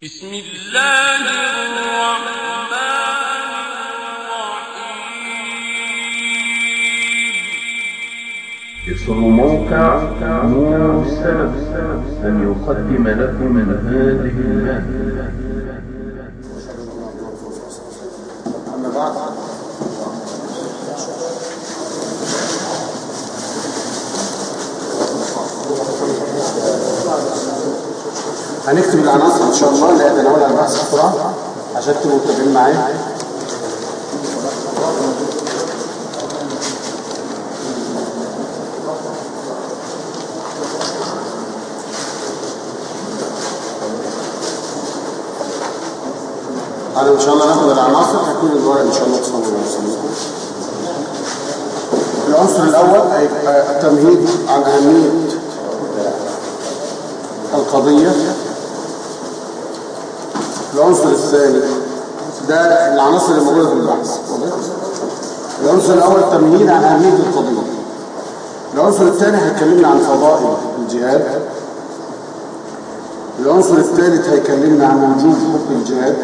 بسم الله الرحمن الرحيم يسر موقع نور السلف أن يقدم لكم هذه المادة أما بعد هنكتب العناصر إن شاء الله اللي هتناولها البحث بسرعة عشان تبقوا متابعين معايا أنا إن شاء الله ناخد العناصر هيكون الورق إن شاء الله تصور ونوصلكم العنصر الأول هيبقى التمهيد عن أهمية القضية العنصر الثاني ده العناصر اللي موجودة في البحث واضح؟ العنصر الأول تمهيد عن أهمية القضية العنصر الثاني هيكلمنا عن فضائل الجهاد العنصر الثالث هيكلمنا عن وجوب حكم الجهاد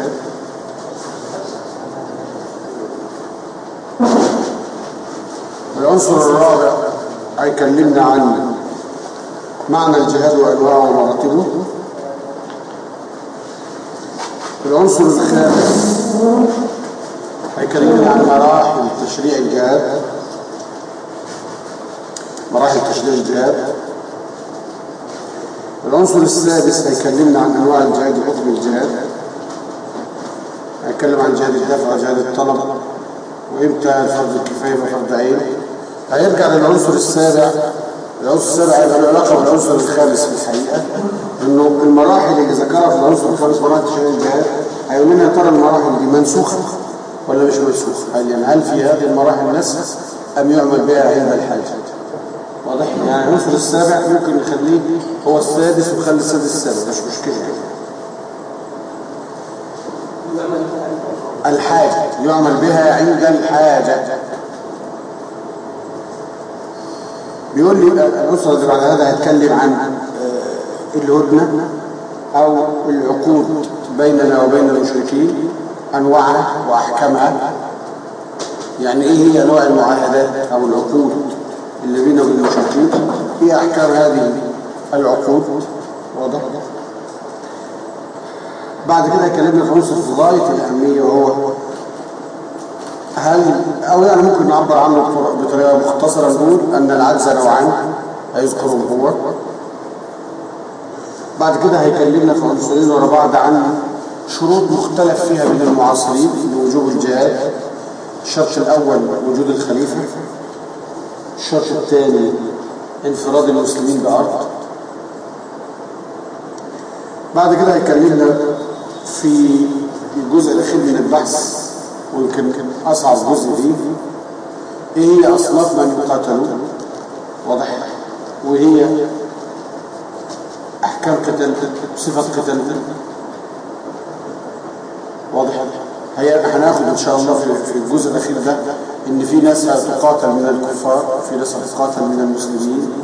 العنصر الرابع هيكلمنا عن معنى الجهاد وانواعه ومراتبه العنصر الخامس هيكلمنا عن مراحل تشريع الجهاد مراحل تشريع الجهاد العنصر السادس هيكلمنا عن انواع الجهاد وحكم الجهاد هيتكلم عن جهاد الدفع وجهاد الطلب وامتى الفرض الكفايه وفرض عين هيرجع للعنصر السابع العنصر السابع هيبقى له علاقه بالعنصر الخامس في الحقيقه انه المراحل اللي ذكرها في العنصر الخامس مراحل تشريع الجهاد هيقول لنا يا ترى المراحل دي منسوخه ولا مش منسوخه؟ هل يعني هل في هذه المراحل نسخ ام يعمل بها عند الحاجه؟ واضح؟ يعني العنصر السابع ممكن نخليه هو السادس ونخلي السادس السابع مش مشكله الحاجة يعمل بها عند الحاجة بيقول لي العنصر اللي بعد هذا هيتكلم عن آه، الهدنة أو العقود بيننا وبين المشركين أنواعها وأحكامها يعني إيه هي أنواع المعاهدات أو العقود اللي بيننا وبين المشركين إيه أحكام هذه العقود واضح بعد كده اتكلمنا في عنصر في غايه الاهميه وهو هل او يعني ممكن نعبر عنه بطر- بطريقه مختصره نقول ان العجز نوعان هيذكرهم هو بعد كده هيكلمنا في عنصرين ورا بعض عن شروط مختلف فيها بين المعاصرين لوجوب الجهاد الشرط الاول وجود الخليفه الشرط الثاني انفراد المسلمين بارض بعد كده هيكلمنا في الجزء الاخير من البحث ويمكن اصعب جزء فيه ايه هي اصناف من يقاتلوا واضح وهي احكام قتال صفه قتال واضح هي هناخد ان شاء الله في في الجزء الاخير ده ان في ناس هتقاتل من الكفار وفي ناس هتقاتل من المسلمين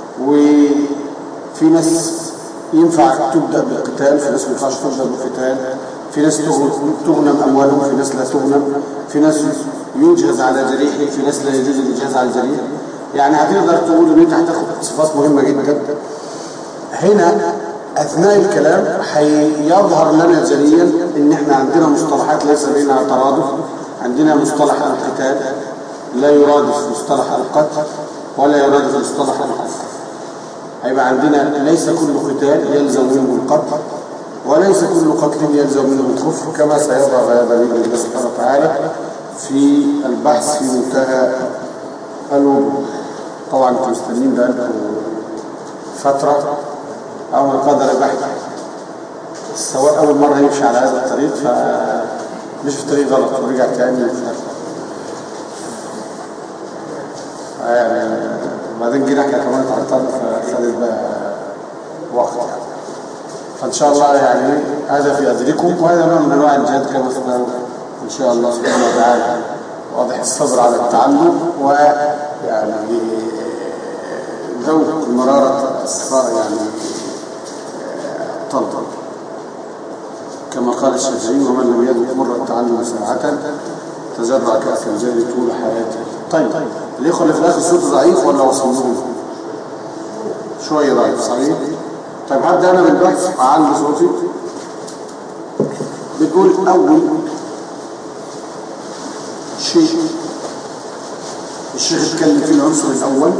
وفي ناس ينفع تبدا بالقتال في ناس ما ينفعش تبدا بالقتال في ناس تغنم تغنم اموالهم في ناس لا تغنم في ناس يجهز على جريحه في ناس لا يجوز الجهاز على الجريح يعني هتقدر تقول ان انت هتاخد صفات مهمه جدا هنا اثناء الكلام هيظهر لنا جليا ان احنا عندنا مصطلحات ليس بينها ترادف عندنا مصطلح القتال لا يرادف مصطلح القتل ولا يرادف مصطلح الكفر هيبقى عندنا ليس كل قتال يلزم منه القتل وليس كل قتل يلزم منه الكفر كما سيظهر هذا بإذن الله سبحانه وتعالى في البحث في منتهى الوضوح طبعا انتم مستنيين بقالكم فترة أو من قدر البحث سواء أول مرة يمشي على هذا الطريق فمش في طريق غلط ورجع تاني يعني وبعدين جينا احنا كمان اتعطلنا فخدت بقى وقت يعني. فان شاء الله يعني هذا في اذركم وهذا نوع من انواع الجهاد كما ذكرنا ان شاء الله سبحانه وتعالى واضح الصبر على التعلم ويعني ذوق مرارة الصفاء يعني طلب كما قال الشافعي ومن لم يذق مر التعلم ساعة تجرع كأس الجهل طول حياته طيب الإخوة اللي في الآخر صوته ضعيف ولا وصلهم شوية ضعيف صحيح طيب هبدأ أنا من بحث أعلي صوتي بتقول أول شيء الشيخ اتكلم فيه العنصر الأول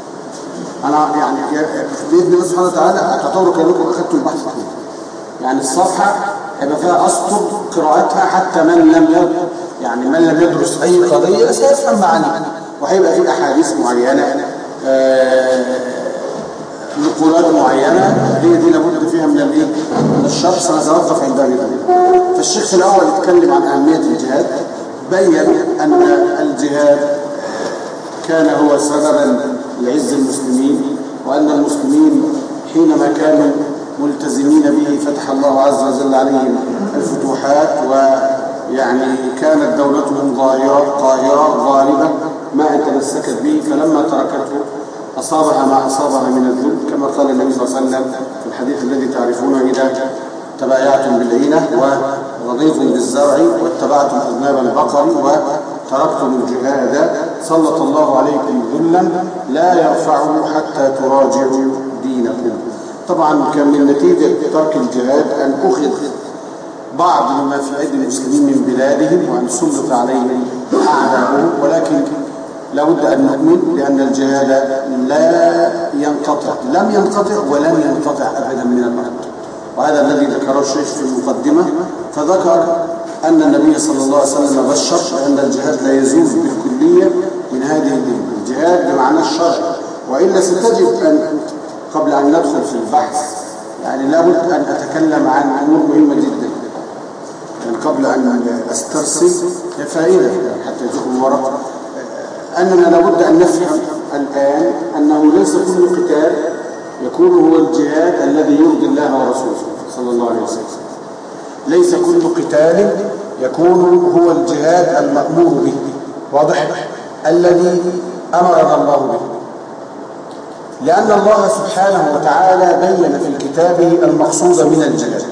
أنا يعني بإذن الله سبحانه وتعالى هتطوروا كأنكم أخذتوا البحث كله يعني الصفحة هيبقى فيها أسطر قراءتها حتى من لم يد يعني من لم يدرس أي قضية سيفهم معانيها وهيبقى في أحاديث معينة آه، نقولات معينة هي دي لابد فيها من الايه؟ من الشرح سنتوقف عند ذلك فالشيخ في الأول اتكلم عن أهمية الجهاد بين أن الجهاد كان هو سببا لعز المسلمين وأن المسلمين حينما كانوا ملتزمين به فتح الله عز وجل عليهم الفتوحات ويعني كانت دولتهم ظاهرة قاهرة غالبة ما أن تمسكت به فلما تركته أصابها ما أصابها من الذل كما قال النبي صلى الله عليه وسلم في الحديث الذي تعرفونه إذا تبايعتم بالعينة ورضيتم بالزرع واتبعتم أذناب البقر وتركتم الجهاد سلط الله عليكم ذلا لا يرفعه حتى تراجعوا دينكم طبعا كان من نتيجة ترك الجهاد أن أخذ بعض مما في أيدي المسلمين من بلادهم وأن سلط عليهم أعداؤهم ولكن لابد أن نؤمن لأن الجهاد لا ينقطع لم ينقطع ولن ينقطع أبدا من الأرض وهذا الذي ذكره الشيخ في المقدمة فذكر أن النبي صلى الله عليه وسلم بشر بأن الجهاد لا يزول بالكلية من هذه الدين الجهاد بمعنى الشرع وإلا ستجد أن قبل أن ندخل في البحث يعني لابد أن أتكلم عن أمور مهمة جدا يعني قبل أن أسترسل فائدة حتى يجيكم ورق أننا لابد أن نفهم الآن أنه ليس كل قتال يكون هو الجهاد الذي يرضي الله ورسوله صلى الله عليه وسلم ليس كل قتال يكون هو الجهاد المأمور به واضح الذي أمرنا الله به لأن الله سبحانه وتعالى بين في كتابه المقصود من الجهاد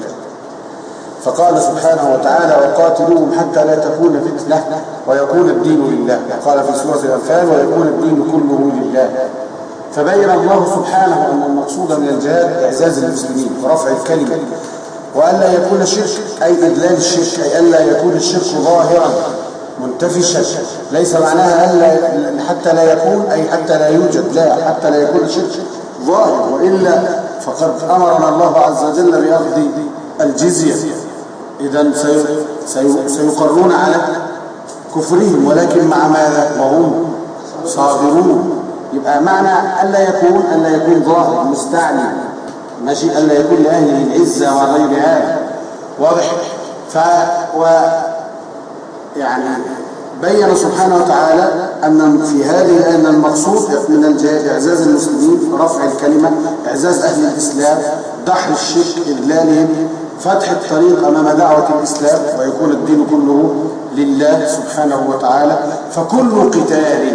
فقال سبحانه وتعالى وقاتلوهم حتى لا تكون فتنة ويكون الدين لله قال في سورة الأنفال ويكون الدين كله لله فبين الله سبحانه أن المقصود من الجهاد إعزاز المسلمين ورفع الكلمة وألا يكون الشرك أي إدلال الشرك أي ألا يكون الشرك ظاهرا منتفشا ليس معناها ألا حتى لا يكون أي حتى لا يوجد لا حتى لا يكون الشرك ظاهر وإلا فقد أمرنا الله عز وجل بأخذ الجزية إذا سيقرون على كفرهم ولكن مع ماذا وهم صابرون يبقى معنى ألا يكون ألا يكون ظاهر مستعلي ماشي ألا يكون لأهله العزة وغير هذا واضح ف و يعني بين سبحانه وتعالى أن في هذه أن المقصود من الجهاد إعزاز المسلمين رفع الكلمة إعزاز أهل الإسلام دحر الشرك إذلالهم فتح الطريق أمام دعوة الإسلام ويكون الدين كله لله سبحانه وتعالى فكل قتال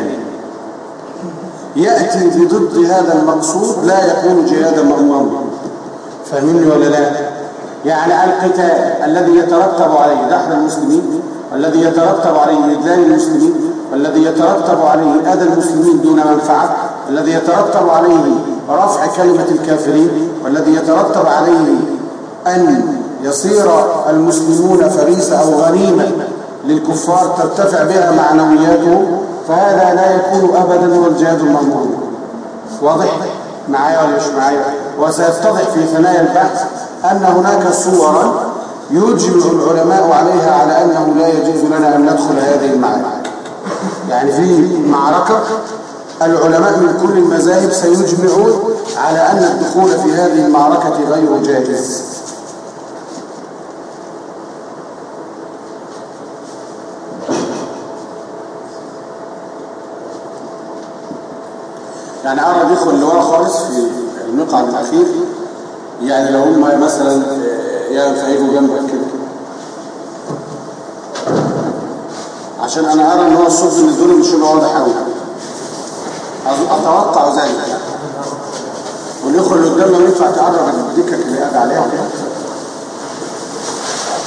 يأتي بضد هذا المقصود لا يكون جهادا مأمورا فاهمني ولا لا يعني القتال الذي يترتب عليه دحر المسلمين والذي يترتب عليه إذلال المسلمين والذي يترتب عليه أذى المسلمين دون منفعة الذي يترتب عليه رفع كلمة الكافرين والذي يترتب عليه أن يصير المسلمون فريسة أو غنيمة للكفار ترتفع بها معنوياتهم فهذا لا يكون أبدا هو الجهاد المأمور واضح معايا ولا مش معايا وسيتضح في ثنايا البحث أن هناك صورا يجمع العلماء عليها على أنه لا يجوز لنا أن ندخل هذه المعارك يعني في معركة العلماء من كل المذاهب سيجمعون على أن الدخول في هذه المعركة غير جائز يعني أرى الإخوة اللي ورا خالص في المقعد الأخير يعني لو هم مثلا ينفعوا جنبك كده عشان أنا أرى إن هو الصوت بالنسبة لي مش هيبقى واضح أوي أتوقع ذلك يعني والإخوة اللي قدامنا ينفع تعرف الدكة اللي قاعد عليها كده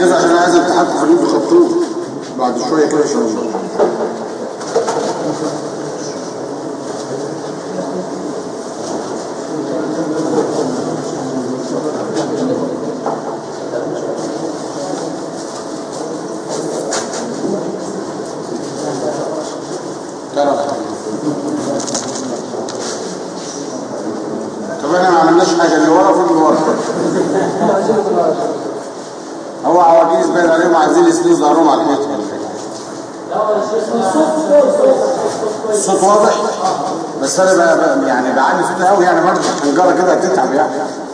ركزوا عشان انا عايز امتحانكم في انتوا خدتوه بعد شويه كده ان شاء الله ترى طب احنا ما عملناش حاجه اللي ورا في اللي ورا هو عواجيز باين عليهم عايزين يسندوا ظهرهم على الحيط ولا إيه؟ الصوت واضح بس انا بقى بقى يعني بعلي صوتي قوي يعني برضه الحنجره كده هتتعب يعني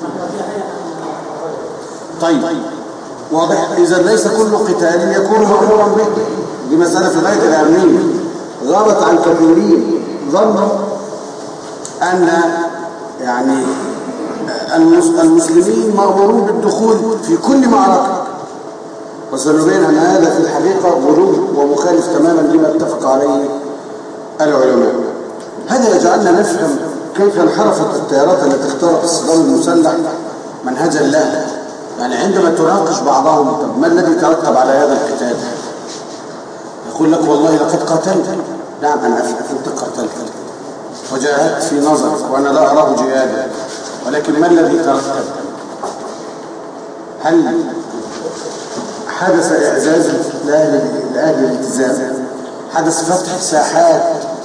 طيب واضح اذا ليس كل قتال يكون مامورا به دي مساله في غايه الاهميه غابت عن كثيرين ظنوا ان يعني المس- المسلمين مامورون بالدخول في كل معركه وسنبين أن هذا في الحقيقة غلو ومخالف تماما لما اتفق عليه العلماء هذا يجعلنا نفهم كيف انحرفت التيارات التي اختارت الصدام المسلح منهجا لها يعني عندما تناقش بعضهم طب ما الذي ترتب على هذا القتال يقول لك والله لقد قاتلت نعم أنا أفهم أنت قاتلت وجاهدت في نظر وأنا لا أراه جهادا ولكن ما الذي ترتب هل حدث إعزاز لأهل لأهل الالتزام حدث فتح ساحات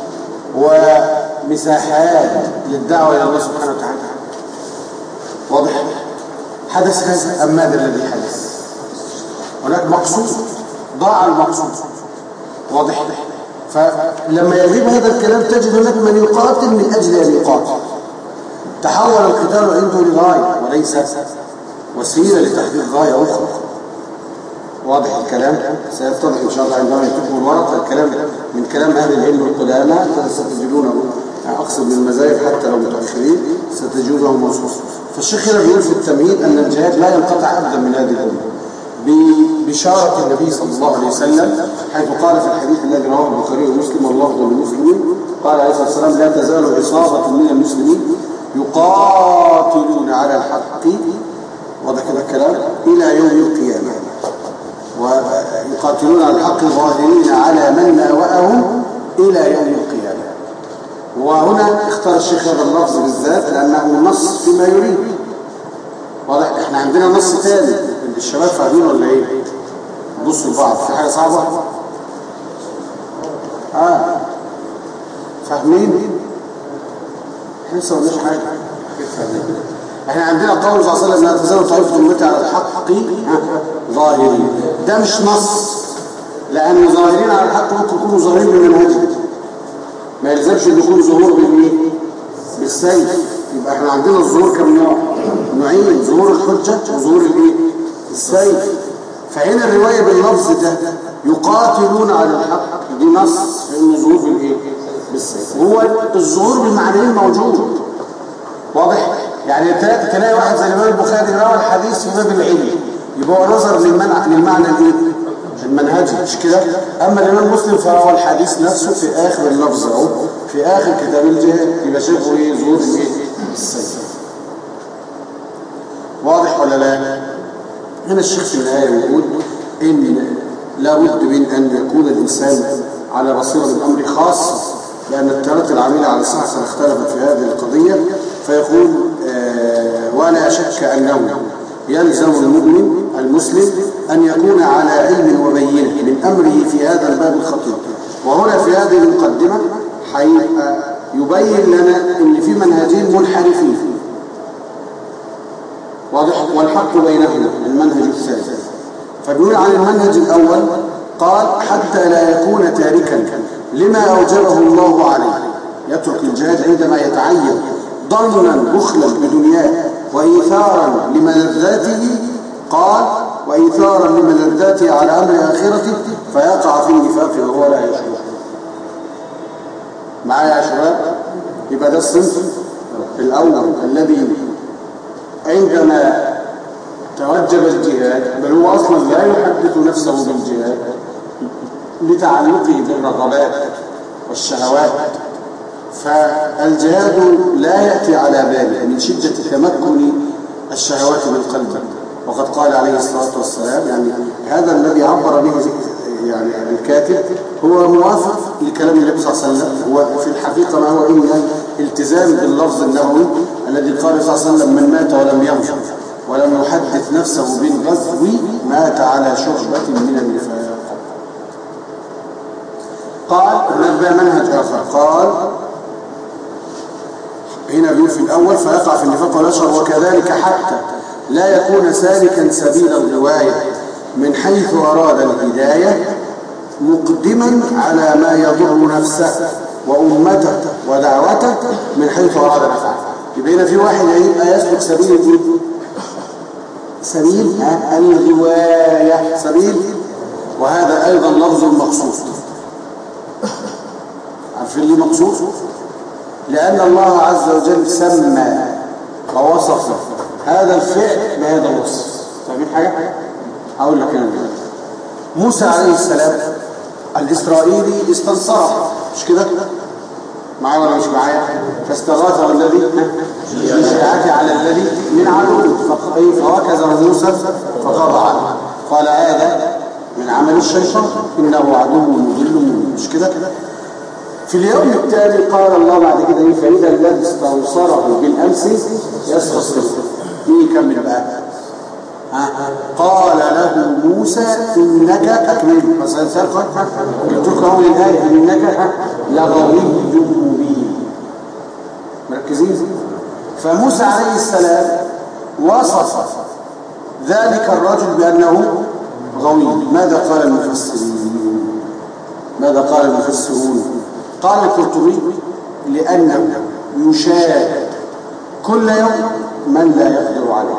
ومساحات للدعوة إلى الله سبحانه وتعالى واضح حدث هذا أم ماذا الذي حدث هناك مقصود ضاع المقصود واضح فلما يغيب هذا الكلام تجد هناك من يقاتل من أجل أن يقاتل تحول القتال عنده لغاية وليس وسيلة لتحقيق غاية أخرى واضح الكلام سيتضح إن شاء الله عندما يكتبوا الورق الكلام من كلام أهل العلم القدامى ستجدونه يعني أقصد من المذاهب حتى لو متأخرين ستجدونه منصوص فالشيخ هنا بيقول في التمهيد أن الجهاد لا ينقطع أبدا من هذه الأمة ببشارة النبي صلى الله عليه وسلم حيث قال في الحديث الذي رواه البخاري ومسلم والله أفضل المسلمين قال عليه الصلاة والسلام لا تزال عصابة من المسلمين يقاتلون على الحق واضح كده الكلام إلى يوم القيامة ويقاتلون على الحق ظاهرين على من ناوأهم إلى يوم القيامة وهنا اختار الشيخ هذا اللفظ بالذات لأنه نص فيما يريد واضح احنا عندنا نص تاني الشباب فاهمين ولا ايه بصوا لبعض في حاجة صعبة اه فاهمين احنا لسه مالناش حاجة احنا عندنا قول صلى الله عليه وسلم لا تزال طائفة امتي على الحق ظاهرين ده مش نص لان ظاهرين على الحق ممكن يكونوا ظاهرين بمنهجهم ما يلزمش ان يكون ظهور بالايه بالسيف يبقى احنا عندنا الظهور كم نوع نوعين ظهور الحجة وظهور الايه السيف فهنا الرواية باللفظ ده يقاتلون على الحق دي نص في انه ظهور بالايه بالسيف هو الظهور بالمعنيين موجود واضح يعني تلاقي تلاقي واحد زي الامام البخاري روى الحديث في باب العلم يبقى هو نظر للمنع للمعنى الايه المنهجي مش كده اما الامام مسلم فروى الحديث نفسه في اخر اللفظ اهو في اخر كتاب الجهاد يبقى شايفه ايه ظهور الايه السيف واضح ولا لا هنا الشيخ في الآية يقول إن لابد من أن يكون الإنسان على بصيرة الأمر خاصة لأن التيارات العاملة على الصحة اختلفت في هذه القضية فيقول آه ولا شك أنه يلزم المؤمن المسلم أن يكون على علم وبينة من أمره في هذا الباب الخطير وهنا في هذه المقدمة يبين لنا أن في منهجين منحرفين واضح والحق بينهما المنهج الثالث فبيقول عن المنهج الأول قال حتى لا يكون تاركا لما أوجبه الله عليه يترك الجهاد عندما يتعين ضمنا بخلا بدنياه وإيثارا لملذاته قال وإيثارا لملذاته على أمر آخرته فيقع في النفاق وهو لا يشعر معايا يا شباب يبقى ده الصنف الأول الذي عندما توجب الجهاد بل هو أصلا لا يحدث نفسه بالجهاد لتعلقه بالرغبات والشهوات فالجهاد لا يأتي على باله من شدة تمكن الشهوات من قلبه وقد قال عليه الصلاة والسلام يعني هذا الذي عبر به يعني الكاتب هو موافق لكلام النبي صلى الله عليه وسلم هو في الحقيقة ما هو إلا التزام باللفظ النبوي الذي قال صلى الله عليه وسلم من مات ولم يغزو ولم يحدث نفسه بالغزو مات على شعبة من النفاق قال هناك بقى منهج آخر قال هنا بيقول في الأول فيقع في النفاق والأشهر وكذلك حتى لا يكون سالكا سبيل الرواية من حيث أراد الهداية مقدما على ما يضر نفسه وأمته ودعوته من حيث أراد الأفعال يبقى هنا في واحد هيبقى يسلك سبيل ايه؟ سبيل ها؟ الرواية سبيل وهذا أيضا لفظ مخصوص عارفين ليه مخصوص؟ لأن الله عز وجل سمى ووصف هذا الفعل بهذا الوصف فاهمين حاجة؟ هقول لك أنا دلوقتي موسى عليه السلام الإسرائيلي استنصره مش كده؟ معايا ولا مش معايا؟ فاستغاثه الذي من شيعته على الذي من عدوه فوكزه موسى فقضى عنه قال هذا من عمل الشيطان إنه عدو مضل مبين مش كده؟ في اليوم التالي قال الله بعد كده ايه فإذا الذي استنصره بالأمس يستصرف مين يكمل بقى ها قال له موسى إنك أكمل مثلا سرقا قلت لك أول الآية إنك لغوي مبين مركزين فموسى عليه السلام وصف ذلك الرجل بأنه غوي ماذا قال المفسرين ماذا قال المفسرون قال القرطبي لأنه يشاهد كل يوم من لا يقدر عليه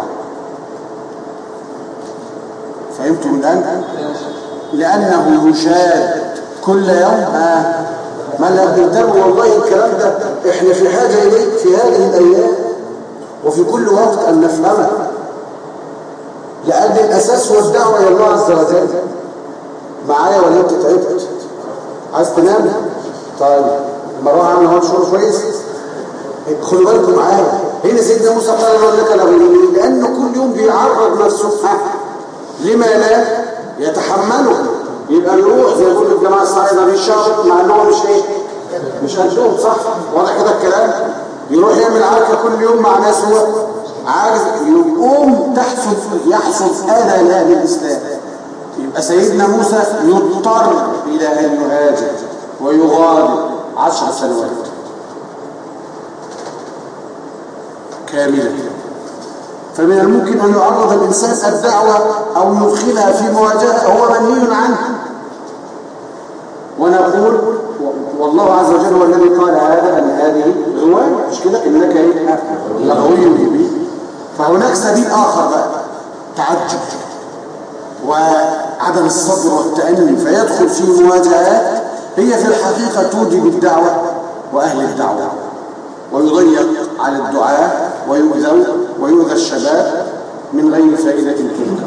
فهمتم الآن؟ لأنه يشاهد كل يوم آه من لا يقدر والله الكلام ده احنا في حاجة إليه في هذه الأيام وفي كل وقت أن نفهمه لأن الأساس هو الدعوة إلى الله عز وجل معايا ولا أنت تعبت؟ عايز تنام؟ طيب المروحه عامله هو شغل كويس خدوا بالكم معايا هنا سيدنا موسى قال له لك لغوي لانه كل يوم بيعرض نفسه لما لا يتحمله يبقى يروح زي ما يقول الجماعه الصعيده بيشرب مع انه مش ايه مش قدهم صح واضح كده الكلام يروح يعمل عركه كل يوم مع ناس هو عاجز يقوم تحصل يحصل اذى لاهل الاسلام يبقى سيدنا موسى يضطر الى ان يهاجر ويغادر عشر سنوات كاملة فمن الممكن أن يعرض الإنسان الدعوة أو يدخلها في مواجهة هو منهي عنه ونقول والله عز وجل هو الذي قال هذا أن هذه رواية مش كده إنك إيه لغوي به فهناك سبيل آخر بقى تعجب وعدم الصبر والتأني فيدخل في مواجهات هي في الحقيقة توجب الدعوة وأهل الدعوة ويضيق على الدعاء ويؤذوا ويؤذى الشباب من غير فائدة تلك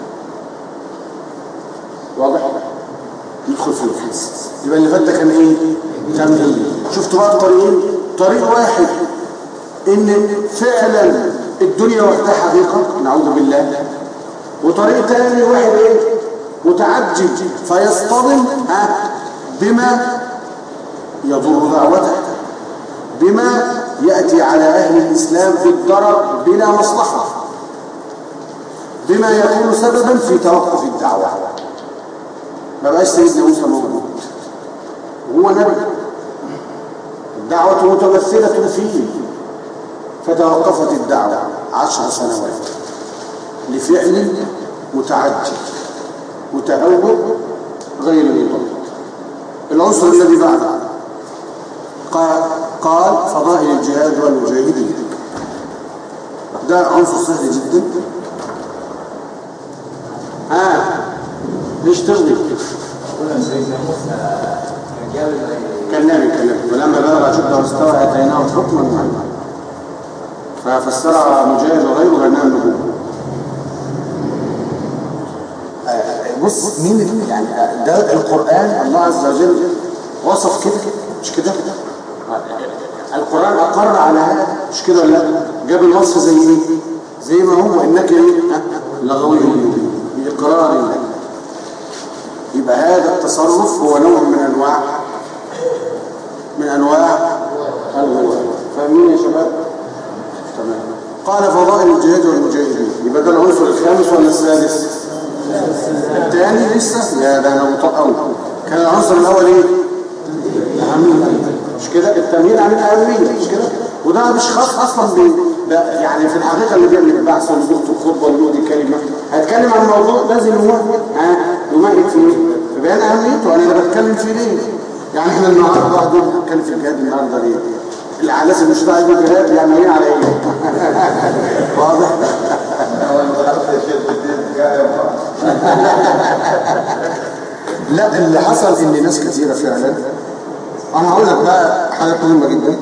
واضح؟ يدخل في الفلس يبقى اللي فات ده كان ايه؟ تمهيد شفتوا بقى الطريقين؟ طريق واحد ان فعلا الدنيا واخدها حقيقة نعوذ بالله وطريق تاني واحد ايه؟ متعجب فيصطدم ها بما يضر دعوته بما يأتي على أهل الإسلام بالضرر بلا مصلحة بما يكون سببا في توقف الدعوة ما بقاش سيدنا موسى موجود هو نبي الدعوة متمثلة فيه فتوقفت الدعوة عشر سنوات لفعل متعجب متهور غير مضر العنصر الذي بعده قال, قال فضائل الجهاد والمجاهدين ده عنصر سهل جدا ها آه. ليش تغني كان نبي كان نبي ولما بلغ شده واستوى اتيناه حكما وعلما ففسرها مجاهد وغيره بانها النبوه بص مين يعني ده القرآن الله عز وجل وصف كده مش كده القرآن أقر على هذا مش كده ولا جاب الوصف زي ايه زي ما هو إنك ايه لغوي بإقرار له يبقى هذا التصرف هو نوع من أنواع من أنواع الغواء فاهمين يا شباب؟ تمام قال فضائل الجهاد والمجاهدين يبقى ده العنصر الخامس ولا السادس؟ الثاني لسه لا ده انا مطقم كان العنصر الاول ايه؟ الأهمية مش كده؟ التمهيد عن الأهمية مش كده؟ وده مش خاص أصلا ب ده يعني في الحقيقة اللي بيعمل البحث واللي بيكتب خطبة واللي دي كلمة هيتكلم عن موضوع لازم يمهد ها يمهد فيه فبيان أهميته أنا اللي بتكلم فيه ليه؟ يعني احنا النهارده واحد يقول بنتكلم في الجهاد النهارده ليه؟ اللي على لازم مش راعي الجهاد يعني ايه على ايه؟ واضح؟ لا اللي حصل ان ناس كثيرة فعلا انا هقول لك بقى حاجات مهمة جدا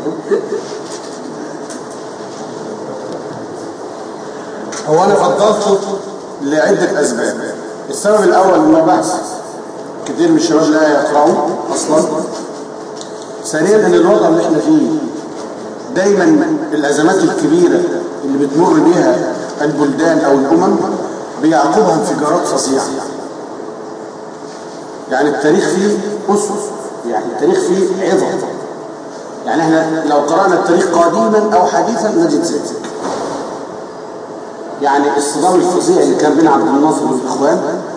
هو انا فضلته لعدة اسباب السبب الاول انه بحث كتير من الشباب لا يقرأوا اصلا ثانيا ان الوضع اللي احنا فيه دايما الازمات الكبيرة اللي بتمر بها البلدان او الامم بيعقبها انفجارات فظيعه يعني التاريخ فيه أسس يعني التاريخ فيه عظة يعني احنا لو قرأنا التاريخ قديما أو حديثا نجد ذلك يعني الصدام الفظيع اللي كان بين عبد الناصر والإخوان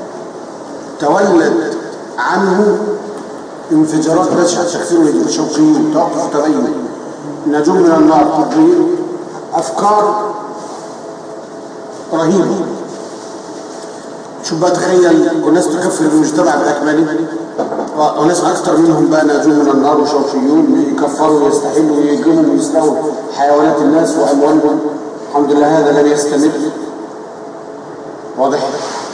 تولد عنه انفجارات بشعة تكفير الشوقيين توقف تبين نجوم من النار تطبيق أفكار رهيبة شوف بقى تخيل وناس تكفر المجتمع بأكمله وناس أكثر منهم بقى ناجون من النار وشوشيون يكفروا ويستحلوا ويجرموا ويسرقوا حيوانات الناس وأموالهم الحمد لله هذا لم يستمر واضح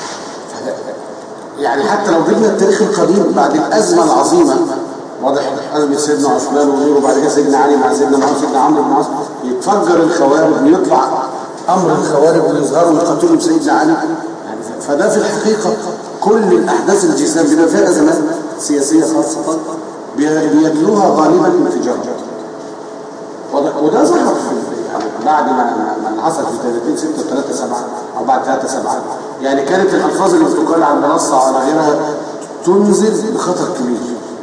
يعني حتى لو جبنا التاريخ القديم بعد الأزمة العظيمة واضح أزمة سيدنا عثمان وغيره بعد كده سيدنا علي مع سيدنا معاذ سيدنا عمرو بن العاص يتفجر الخوارج ويطلع أمر الخوارج ويظهروا يقتلوا سيدنا علي فده في الحقيقة كل الأحداث الجسام بما فيها أزمات سياسية خاصة بيتلوها غالبا انفجارات وده ظهر يعني بعد ما ما حصل في 30 6 و3 7 او بعد 3 7 يعني كانت الالفاظ اللي بتقال على المنصه وعلى غيرها تنزل بخطر كبير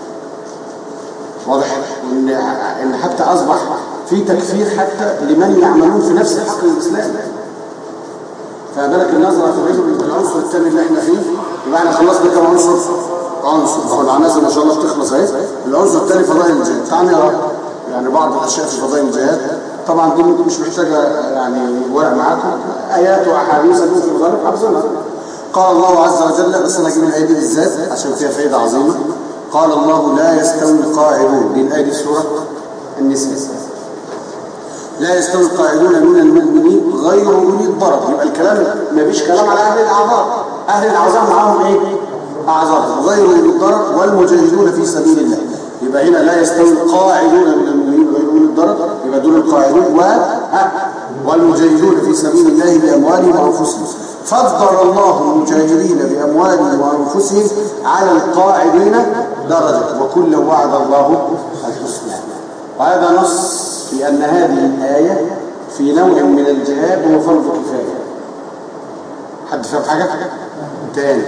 واضح ان ان حتى اصبح في تكفير حتى لمن يعملون في نفس الحقل الاسلامي فبالك النظرة في الرجل العنصر الثاني اللي احنا فيه يبقى احنا خلصنا كم عنصر عنصر هو العناصر ما شاء الله بتخلص اهي العنصر الثاني فضائل الجهاد تعال نقرا يعني بعض الاشياء في فضائل الجهاد طبعا دي مش محتاجه يعني ورق معاكم ايات واحاديث ممكن مضارب حافظينها قال الله عز وجل بس انا اجيب الايه دي بالذات عشان فيها فائده عظيمه قال الله لا يستوي القاعدون دي الايه دي سوره النساء لا يستوي القاعدون من المؤمنين غير اولي الضرر يبقى الكلام ما فيش كلام على اهل الاعذار اهل الاعذار معاهم ايه اعذار غير اولي الضرر والمجاهدون في سبيل الله يبقى هنا لا يستوي القاعدون من المؤمنين غير اولي الضرر يبقى دول القاعدون و والمجاهدون في سبيل الله باموالهم وانفسهم فضل الله المجاهدين باموالهم وانفسهم على القاعدين درجه وكلا وعد الله الحسنى وهذا نص في أن هذه الآية في نوع من الجهاد هو فرض كفاية حد فاهم حاجة؟ تاني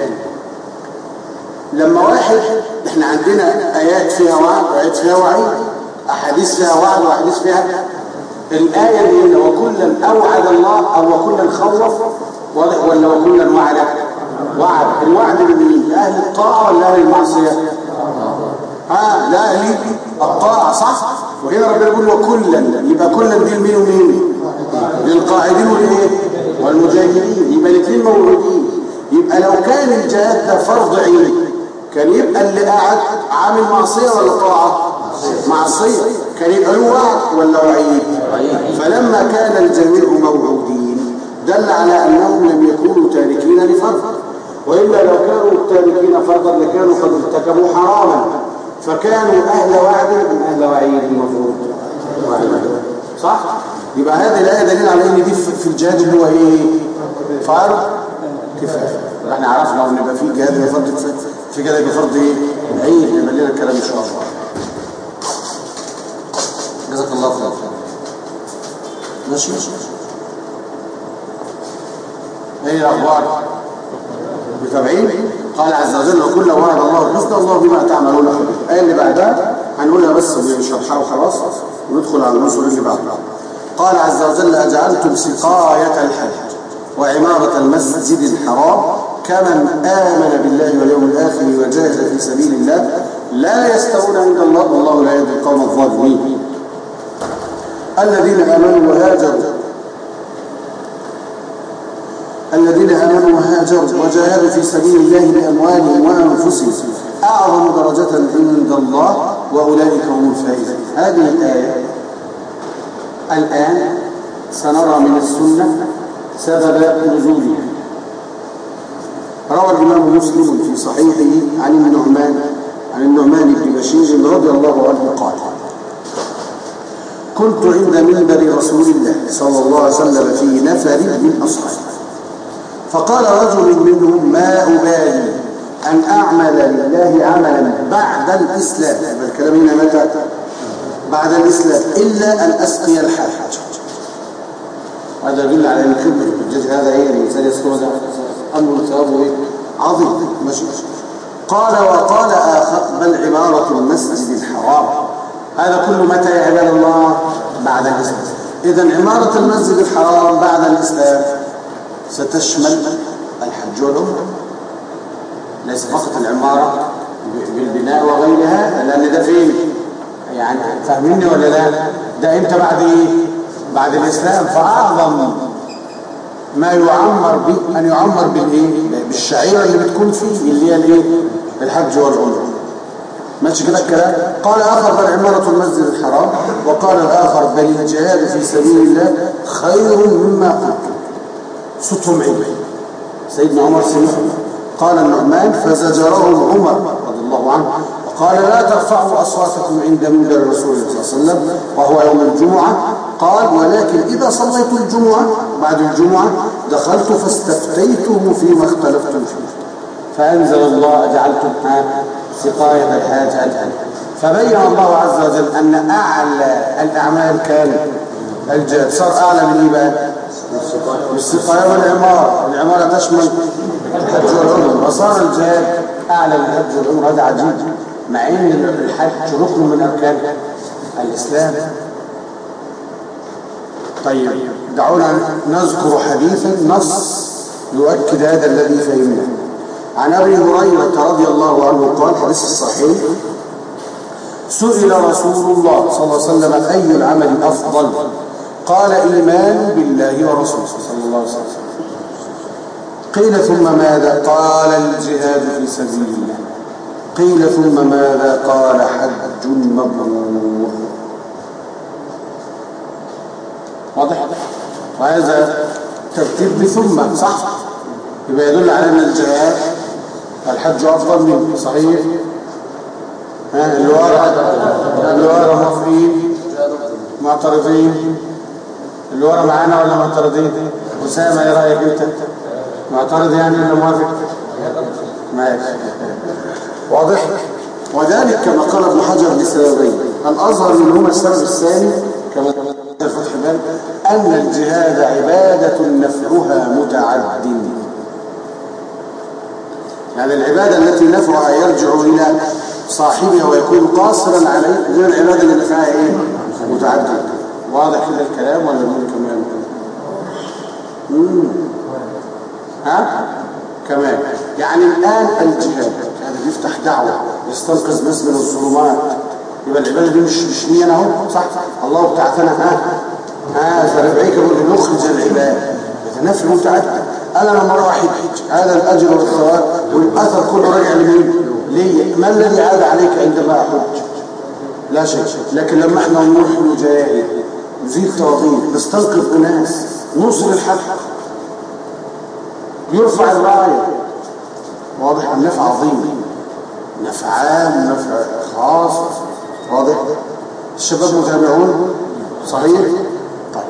لما واحد احنا عندنا آيات فيها وعد وآيات فيها وعيد أحاديث فيها وعد وأحاديث فيها الآية اللي هنا وكلا أوعد الله أو وكلا خوف ولا وكلا وعد وعد الوعد لمين؟ لأهل الطاعة ولا أهل المعصية؟ ها لا أهل الطاعة صح؟ وهنا ربنا يقول وكلا يبقى كلا دي لمين ومين للقاعدين والايه والمجاهدين يبقى الاثنين موجودين يبقى لو كان الجهاد ده فرض عين كان يبقى اللي قاعد عامل معصيه ولا طاعه معصيه كان يبقى له وعد ولا وعيد فلما كان الجميع موعودين دل على انهم لم يكونوا تاركين لفرض والا لو كانوا تاركين فرضا لكانوا قد ارتكبوا حراما فكانوا أهل وعد من أهل وعيد المفروض صح؟ يبقى هذه الآية دليل على إن دي في الجهاد اللي هو إيه؟ فرض كفاية احنا عرفنا إن يبقى في جهاد يبقى فرض كفاية في كده يبقى فرض إيه؟ عين يبقى لنا الكلام إن شاء الله جزاك الله خير ماشي ايه الاخبار متابعين قال عز وجل وكل وعد الله الحسنى الله بما تعملون خبير الايه اللي بعدها هنقولها بس بشرحها وخلاص وندخل على العنصر اللي بعدها قال عز وجل اجعلتم سقايه الحج وعماره المسجد الحرام كمن امن بالله واليوم الاخر وجاهد في سبيل الله لا يستوون عند الله والله لا يهدي القوم الظالمين الذين امنوا وهاجروا الذين آمنوا وهاجروا وجاهدوا في سبيل الله بأموالهم وأنفسهم أعظم درجة عند الله وأولئك هم الفائزون هذه الآية الآن سنرى من السنة سبب نزولها روى الإمام مسلم في صحيحه عن النعمان عن النعمان بن بشير رضي الله عنه قال كنت عند منبر رسول الله صلى الله عليه وسلم في نفر من أصحابه فقال رجل منهم ما أبالي أن أعمل لله عملا بعد الإسلام الكلام هنا متى بعد الإسلام إلا أن أسقي الحاج هذا يدل على أن خدمة الحجاج هذا إيه الإنسان يسكن هذا أمر ثوابه إيه عظيم ماشي قال وقال آخر بل عمارة المسجد الحرام هذا كله متى يا عباد الله بعد الإسلام إذا عمارة المسجد الحرام بعد الإسلام ستشمل الحج والعمرة ليس فقط العمارة بالبناء وغيرها لأن ده فين يعني فاهميني ولا لا ده امتى بعد ايه بعد الإسلام فأعظم ما يعمر به أن يعمر بالايه بالشعيرة اللي بتكون فيه اللي هي الايه الحج والعمرة ماشي كده الكلام قال آخر بل عمارة المسجد الحرام وقال الآخر بل الجهاد في سبيل الله خير مما قلت صوتهم عالي سيدنا عمر سمع قال النعمان فزجرهم عمر رضي الله عنه وقال لا ترفعوا أصواتكم عند منبر الرسول صلى الله عليه وسلم وهو يوم الجمعة قال ولكن إذا صليت الجمعة بعد الجمعة دخلت فاستفتيته فيما اختلفتم فيه فأنزل الله أجعلتم سقاية الحاج الآن فبين الله عز وجل أن أعلى الأعمال كان الجهاد صار أعلى من إيه بقى؟ السقاية والعمارة العمارة تشمل الحج والعمر وصار الجهاد أعلى من الحج والعمر هذا عجيب مع أن الحج ركن من أركان الإسلام طيب دعونا نذكر حديثا نص يؤكد هذا الذي فهمناه عن أبي هريرة رضي الله عنه قال حديث الصحيح سئل رسول الله صلى الله عليه وسلم أي العمل أفضل قال إيمان بالله ورسوله صلى الله عليه وسلم قيل ثم ماذا قال الجهاد في سبيل الله قيل ثم ماذا قال حج مبرور واضح وهذا ترتيب بثم صح يبقى يدل على ان الجهاد الحج افضل منه صحيح ها اللي ورا اللي ورا موافقين معترضين اللي ورا معانا ولا معترضين اسامه ايه رايك انت معترض يعني ولا موافق ماشي واضح وذلك كما قال ابن حجر لسببين الازهر منهما السبب الثاني كما الفتح بال ان الجهاد عباده نفعها متعد يعني العباده التي نفعها يرجع الى صاحبها ويكون قاصرا عليه غير العباده اللي نفعها ايه متعدد واضح كده الكلام ولا نقول كمان ها كمان يعني الآن الجهاد هذا بيفتح دعوة يستنقذ ناس من الظلمات يبقى العبادة دي مش مش لينا اهو صح الله بتاعتنا ها ها فربعيك يقول لنخرج العباد يتنفل متعدد انا لما اروح احج هذا الاجر والثواب والاثر كله راجع لمين؟ ليا ما الذي عاد عليك عندما احج؟ لا شيء لكن لما احنا نروح نجاهد نزيد توابين نستنقذ اناس نوصل الحق يرفع الرايه واضح النفع عظيم نفع عام نفع خاص واضح الشباب متابعون صحيح طيب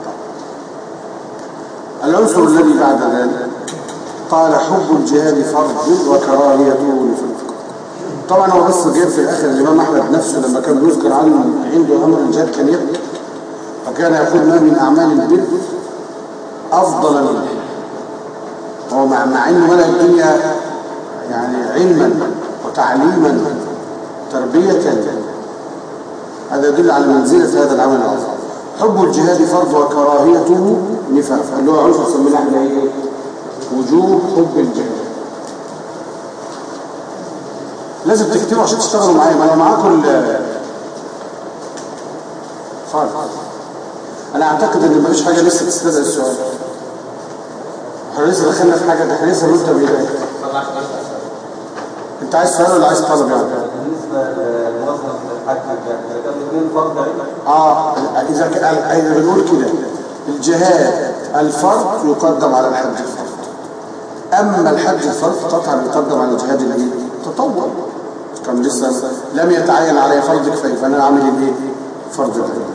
العنصر الذي بعد ذلك قال حب الجهاد فرض وكراهيته لفرض طبعا هو بس جايب في الاخر الامام احمد نفسه لما كان بيذكر عنه عنده امر الجهاد كان يبكي فكان يقول ما من اعمال البر افضل منه هو مع, مع انه ملأ الدنيا يعني علما وتعليما تربية هذا يدل على منزلة هذا العمل العظيم حب الجهاد فرض وكراهيته نفاق اللي هو عنصر سميناه احنا ايه وجوب حب الجهاد لازم تكتبوا عشان تشتغلوا معايا ما انا معاكم ال- خالص انا اعتقد ان مفيش حاجه لسه تستدعي السؤال احنا لسه دخلنا في حاجه ده احنا لسه نبدا بايه انت عايز سؤال ولا عايز طلب يعني بالنسبة لمظهر الحج إذا كان الاثنين فرض عين اه اذا كان اذا بنقول كده الجهاد الفرض يقدم على الحج الفرض اما الحج الفرض قطعا يقدم على الجهاد الايه تطوع كان لسه لم يتعين علي فرض كفايه فانا اعمل الايه فرض كفايه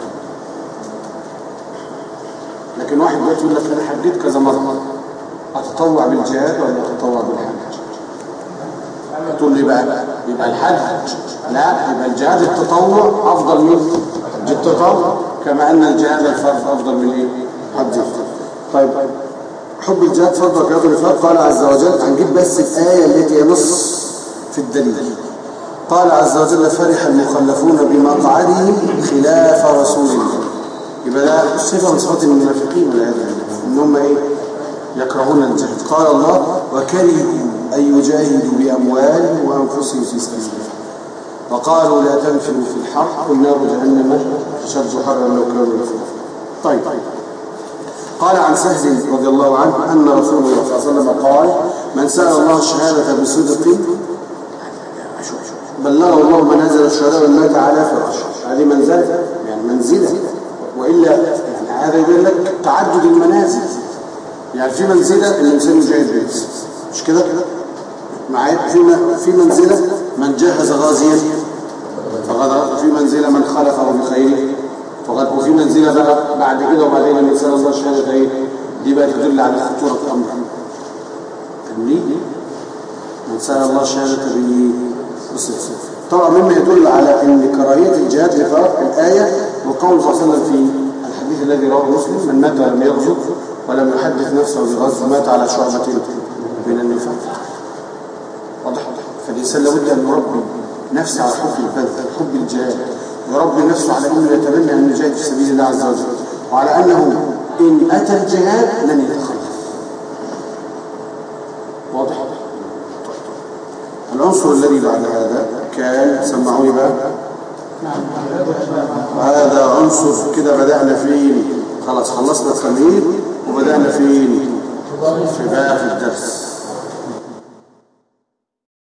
لكن واحد دلوقتي يقول لك انا حجيت كذا مره اتطوع بالجهاد ولا اتطوع بالحج تقول لي بقى يبقى الحج لا يبقى الجهاد التطوع افضل من التطوع كما ان الجهاد الفرض افضل من ايه حج الفرض طيب حب الجهاد فرض وكذا الفرض قال عز وجل هنجيب بس الايه التي نص في الدليل قال عز وجل فرح المخلفون بمقعدهم خلاف رسول الله يبقى ده صفه من صفات المنافقين والعياذ بالله ان هم ايه يكرهون الجهاد قال الله وكرهوا أن يجاهدوا بأموالهم وأنفسهم في سبيل الله وقالوا لا تنفروا في الحر قل نار جهنم أشد حرا لو كانوا يفرون طيب قال عن سهل رضي الله عنه أن رسول الله صلى الله عليه وسلم قال من سأل الله الشهادة بصدق بلغه الله منازل الشهداء والموت على فراشه هذه منزلة يعني منزلة وإلا يعني هذا يبين لك تعدد المنازل يعني في منزلة الإنسان يجاهد بس مش كده معايا في م- في منزلة من جهز غازيا فغدا في منزلة من خلفه بخيره فغد وفي منزلة بقى بعد كده وبعدين من سأل الله شهادة ايه دي بقى تدل على خطورة الأمر فاهمني من سأل الله شهادة به بالصدق طبعا مما يدل على ان كراهية الجهاد لفرق الآية وقول صلى الله عليه وسلم في الحديث الذي رواه مسلم من مات ولم يغزو ولم يحدث نفسه بغزو مات على شعبة من النفاق واضح فالإنسان لابد أن يربي نفسه على حب البذل حب الجهاد يربي نفسه على أنه يتمنى أن يجاهد في سبيل الله عز وجل وعلى أنه إن أتى الجهاد لن يتخلف واضح العنصر الذي بعد هذا كان سمعوني بقى هذا عنصر كده بدأنا فين خلاص خلصنا التمهيد وبدأنا فين في بقى في الدرس